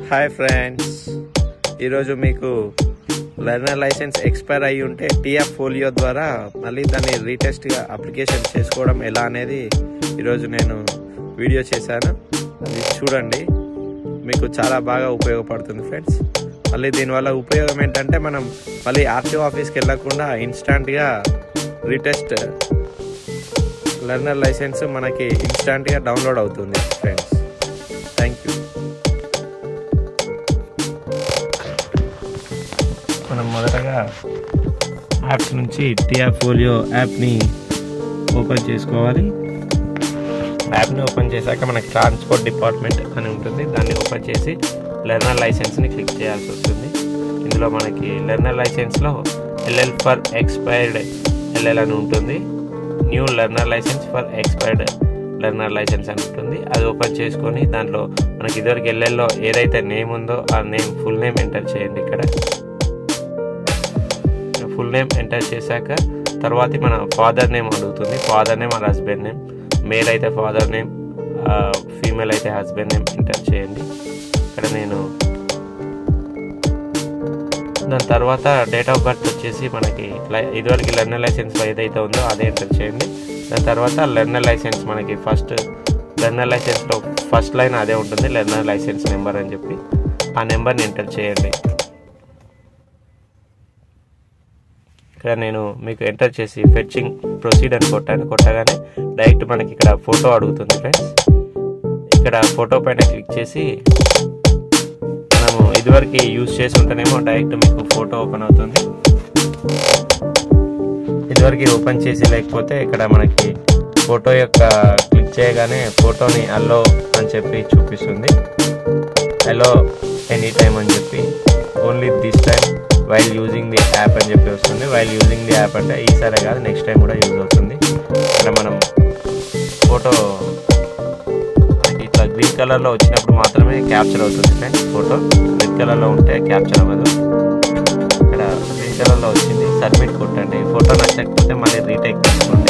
hi friends ఈరోజు మీకు learner licence expire అయ్యి ఉంటే టీఎఫ్ ఫోలియో ద్వారా మళ్ళీ దాన్ని రీటెస్ట్గా అప్లికేషన్ చేసుకోవడం ఎలా అనేది ఈరోజు నేను వీడియో చేశాను అది చూడండి మీకు చాలా బాగా ఉపయోగపడుతుంది ఫ్రెండ్స్ మళ్ళీ దీనివల్ల ఉపయోగం ఏంటంటే మనం మళ్ళీ ఆర్టీఓ ఆఫీస్కి వెళ్ళకుండా ఇన్స్టాంట్గా రీటెస్ట్ లెర్నర్ లైసెన్స్ మనకి ఇన్స్టాంట్గా డౌన్లోడ్ అవుతుంది ఫ్రెండ్స్ థ్యాంక్ యూ మనం మొదటగా యాప్స్ నుంచి టిఆర్ ఫోలియో యాప్ని ఓపెన్ చేసుకోవాలి యాప్ని ఓపెన్ చేశాక మనకి ట్రాన్స్పోర్ట్ డిపార్ట్మెంట్ అని ఉంటుంది దాన్ని ఓపెన్ చేసి లెర్నర్ లైసెన్స్ని క్లిక్ చేయాల్సి వస్తుంది ఇందులో మనకి లెర్నర్ లైసెన్స్లో ఎల్ఎల్ ఫర్ ఎక్స్పైర్డ్ ఎల్ఎల్ అని ఉంటుంది new learner licence for expired learner licence అని ఉంటుంది అది ఓపెన్ చేసుకొని దాంట్లో మనకి ఇదివరకు ఎల్ఎల్లో ఏదైతే నేమ్ ఉందో ఆ నేమ్ ఫుల్ నేమ్ ఎంటర్ చేయండి ఇక్కడ ఫుల్ నేమ్ ఎంటర్ చేశాక తర్వాత మన ఫాదర్ నేమ్ అడుగుతుంది ఫాదర్ నేమ్ మన హస్బెండ్ నేమ్ మేల్ అయితే ఫాదర్ నేమ్ ఫీమేల్ అయితే హస్బెండ్ నేమ్ ఎంటర్ చేయండి ఇక్కడ నేను దాని తర్వాత డేట్ ఆఫ్ బర్త్ వచ్చేసి మనకి లై- ఇదివరకు లెర్నర్ లైసెన్స్లో ఏదైతే ఉందో అదే ఎంటర్ చేయండి దాని తర్వాత లెర్నర్ లైసెన్స్ మనకి ఫస్ట్ లెర్నర్ లైసెన్స్లో ఫస్ట్ లైన్ అదే ఉంటుంది లెర్నర్ లైసెన్స్ నెంబర్ అని చెప్పి ఆ నెంబర్ని ఎంటర్ చేయండి ఇక్కడ నేను మీకు ఎంటర్ చేసి ఫెచ్చింగ్ ప్రొసీడ్ అని కొట్టాను కొట్టగానే డైరెక్ట్ మనకి ఇక్కడ ఫోటో అడుగుతుంది ఫ్రెండ్స్ ఇక్కడ ఫోటో పైన క్లిక్ చేసి మనము ఇదివరకు యూజ్ చేసి ఉంటేనేమో డైరెక్ట్ మీకు ఫోటో ఓపెన్ అవుతుంది ఇదివరకు ఓపెన్ చేసి లేకపోతే ఇక్కడ మనకి ఫోటో యొక్క క్లిక్ చేయగానే ఫోటోని అల్లో అని చెప్పి చూపిస్తుంది హలో ఎనీ టైమ్ అని చెప్పి only this time while using the app అని చెప్పి వస్తుంది వైల్ యూజింగ్ ది యాప్ అంటే ఈసారి కాదు నెక్స్ట్ టైం కూడా యూజ్ అవుతుంది ఇక్కడ మనం ఫోటో మనకి ఇట్లా గ్రీన్ కలర్లో వచ్చినప్పుడు మాత్రమే క్యాప్చర్ అవుతుంది ఫ్రెండ్స్ ఫోటో రెడ్ కలర్లో ఉంటే క్యాప్చర్ అవ్వదు ఇక్కడ గ్రీన్ కలర్లో వచ్చింది సబ్మిట్ కొట్టండి ఫోటో నచ్చకపోతే మళ్ళీ రీటేక్ తీసుకోండి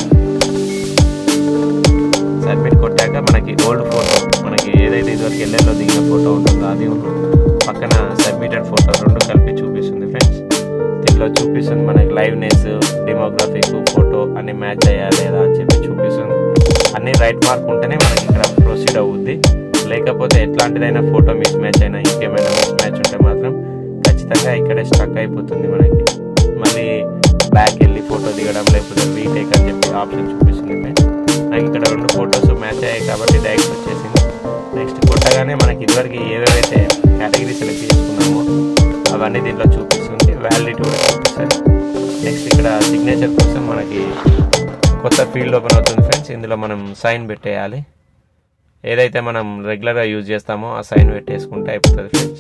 సబ్మిట్ కొట్టాక మనకి ఓల్డ్ ఫోటో మనకి ఏదైతే ఇదివరకు ఎల్ఎల్లో దిగిన ఫోటో ఉంటుందో అది ఉన్న పక్కన సబ్మిటెడ్ ఫోటో రెండు కలిపి చూపిస్తుంది ఫ్రెండ్స్ దీనిలో చూపిస్తుంది మనకి లైవ్నెస్ డెమోగ్రఫిక్ ఫోటో అన్ని మ్యాచ్ అయ్యా లేదా అని చెప్పి చూపిస్తుంది అన్ని రైట్ మార్క్ ఉంటేనే మనకి ఇక్కడ ప్రొసీడ్ అవుద్ది లేకపోతే ఎట్లాంటిదైనా ఫోటో మిస్ మ్యాచ్ అయినా ఇంకేమైనా మిస్ మ్యాచ్ ఉంటే మాత్రం ఖచ్చితంగా ఇక్కడే స్టక్ అయిపోతుంది మనకి మళ్ళీ బ్యాక్ వెళ్ళి ఫోటో దిగడం లేకపోతే రీటేక్ అని చెప్పి ఆప్షన్ చూపిస్తుంది ఫ్రెండ్స్ నాకు ఇక్కడ రెండు ఫొటోస్ మ్యాచ్ అయ్యాయి కాబట్టి డైరెక్ట్ వచ్చేసింది నెక్స్ట్ కొట్టగానే మనకి ఇదివరకు ఏవేవైతే కేటగిరీ సెలెక్ట్ చేసుకున్నామో అవన్నీ దీంట్లో చూపిస్తుంది వ్యాలిడిటీ కూడా చూపిస్తుంది నెక్స్ట్ ఇక్కడ సిగ్నేచర్ కోసం మనకి కొత్త ఫీల్డ్ ఓపెన్ అవుతుంది ఫ్రెండ్స్ ఇందులో మనం సైన్ పెట్టేయాలి ఏదైతే మనం రెగ్యులర్గా యూజ్ చేస్తామో ఆ సైన్ పెట్టేసుకుంటే అయిపోతుంది ఫ్రెండ్స్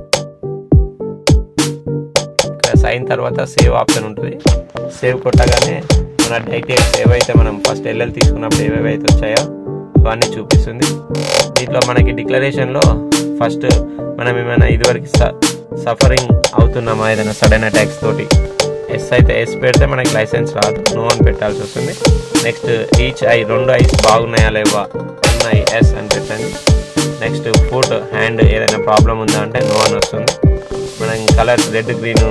ఇక్కడ సైన్ తర్వాత సేవ్ ఆప్షన్ ఉంటుంది సేవ్ కొట్టగానే మన డైరెక్ట్ ఏవైతే మనం ఫస్ట్ ఎల్ఎల్ తీసుకున్నప్పుడు ఏవేవైతే వచ్చాయో అవన్నీ చూపిస్తుంది దీంట్లో మనకి డిక్లరేషన్లో ఫస్ట్ మనం ఏమైనా ఇదివరకు సఫరింగ్ అవుతున్నామా ఏదైనా సడన్ అటాక్స్ తోటి ఎస్ అయితే ఎస్ పెడితే మనకి లైసెన్స్ రాదు నో అని పెట్టాల్సి వస్తుంది నెక్స్ట్ ఈచ్ ఐ రెండు ఐస్ బాగున్నాయా లేవా ఉన్నాయి ఎస్ అని పెట్టండి నెక్స్ట్ ఫుడ్ హ్యాండ్ ఏదైనా ప్రాబ్లం ఉందా అంటే నో అని వస్తుంది మనం కలర్స్ రెడ్ గ్రీన్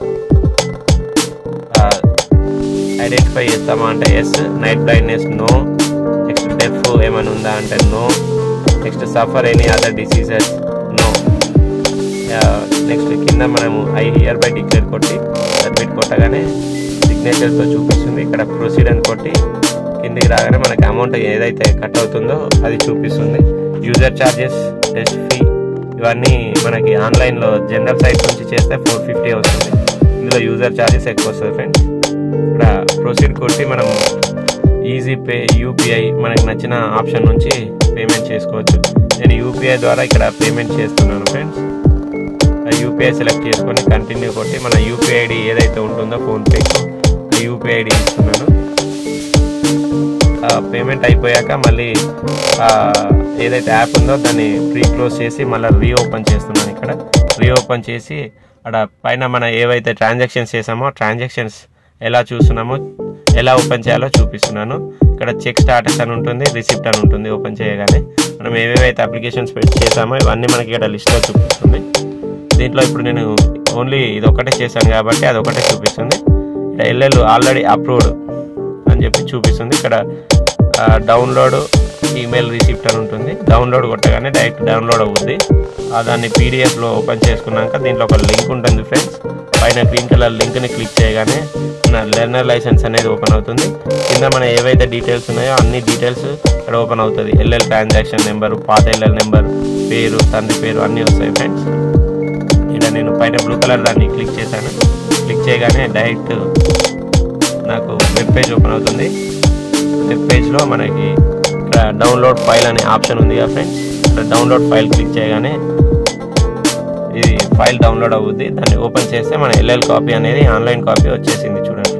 ఐడెంటిఫై చేస్తామా అంటే yes night blindness no next deaf ఏమైనా ఉందా అంటే no next suffer any other diseases no next కింద మనము ఐ హియర్ బై డిక్లేర్ కొట్టి సబ్మిట్ కొట్టగానే సిగ్నేచర్తో చూపిస్తుంది ఇక్కడ ప్రొసీడ్ అని కొట్టి కిందికి రాగానే మనకి అమౌంట్ ఏదైతే కట్ అవుతుందో అది చూపిస్తుంది యూజర్ ఛార్జెస్ టెస్ట్ ఫీ ఇవన్నీ మనకి ఆన్లైన్లో జనరల్ సైట్ నుంచి చేస్తే ఫోర్ ఫిఫ్టీ వస్తుంది ఇందులో యూజర్ ఛార్జెస్ ఎక్కువ వస్తుంది ఫ్రెండ్స్ ఇక్కడ ప్రొసీడ్ కొట్టి మనం ఈజీ పే యూపీఐ మనకి నచ్చిన ఆప్షన్ నుంచి పేమెంట్ చేసుకోవచ్చు నేను యూపీఐ ద్వారా ఇక్కడ పేమెంట్ చేస్తున్నాను ఫ్రెండ్స్ యూపీఐ సెలెక్ట్ చేసుకొని కంటిన్యూ కొట్టి మన యూపీఐ ఐడి ఏదైతే ఉంటుందో ఫోన్పేకి ఆ యూపీఐ ఐడి ఇస్తున్నాను పేమెంట్ అయిపోయాక మళ్ళీ ఆ, ఏదైతే యాప్ ఉందో దాన్ని ప్రీ క్లోజ్ చేసి మళ్ళీ రీఓపెన్ చేస్తున్నాను ఇక్కడ రీఓపెన్ చేసి అక్కడ పైన మన ఏవైతే ట్రాన్సాక్షన్స్ చేసామో ట్రాన్సాక్షన్స్ ఎలా చూస్తున్నామో ఎలా ఓపెన్ చేయాలో చూపిస్తున్నాను ఇక్కడ చెక్ స్టాటస్ అని ఉంటుంది రిసిప్ట్ అని ఉంటుంది ఓపెన్ చేయగానే మనం ఏవేవైతే అప్లికేషన్స్ పెట్టి చేసామో ఇవన్నీ మనకి ఇక్కడ లిస్ట్లో చూపిస్తుంది దీంట్లో ఇప్పుడు నేను ఓన్లీ ఇది ఒకటే చేశాను కాబట్టి అది ఒకటే చూపిస్తుంది ఇక్కడ ఎల్ఎల్ ఆల్రెడీ అప్రూవ్డ్ అని చెప్పి చూపిస్తుంది ఇక్కడ డౌన్లోడ్ ఈమెయిల్ రిసిప్ట్ అని ఉంటుంది డౌన్లోడ్ కొట్టగానే డైరెక్ట్ డౌన్లోడ్ అవుతుంది ఆ దాన్ని పీడిఎఫ్లో ఓపెన్ చేసుకున్నాక దీంట్లో ఒక లింక్ ఉంటుంది ఫ్రెండ్స్ పైన గ్రీన్ కలర్ లింక్ని క్లిక్ చేయగానే మన లెర్నర్ లైసెన్స్ అనేది ఓపెన్ అవుతుంది కింద మన ఏవైతే డీటెయిల్స్ ఉన్నాయో అన్ని డీటెయిల్స్ ఇక్కడ ఓపెన్ అవుతుంది ఎల్ఎల్ ట్రాన్సాక్షన్ నెంబర్ పాత ఎల్ఎల్ నెంబర్ పేరు తండ్రి పేరు అన్నీ వస్తాయి ఫ్రెండ్స్ ఇక్కడ నేను పైన బ్లూ కలర్ దాన్ని క్లిక్ చేశాను క్లిక్ చేయగానే డైరెక్ట్ నాకు వెబ్ పేజ్ ఓపెన్ అవుతుంది వెబ్ పేజ్లో మనకి ఇక్కడ డౌన్లోడ్ ఫైల్ అనే ఆప్షన్ ఉంది కదా ఫ్రెండ్స్ ఇక్కడ డౌన్లోడ్ ఫైల్ క్లిక్ చేయగానే ఇది ఫైల్ డౌన్లోడ్ అవుద్ది దాన్ని ఓపెన్ చేస్తే మన ఎల్ఎల్ కాపీ అనేది ఆన్లైన్ కాపీ వచ్చేసింది చూడండి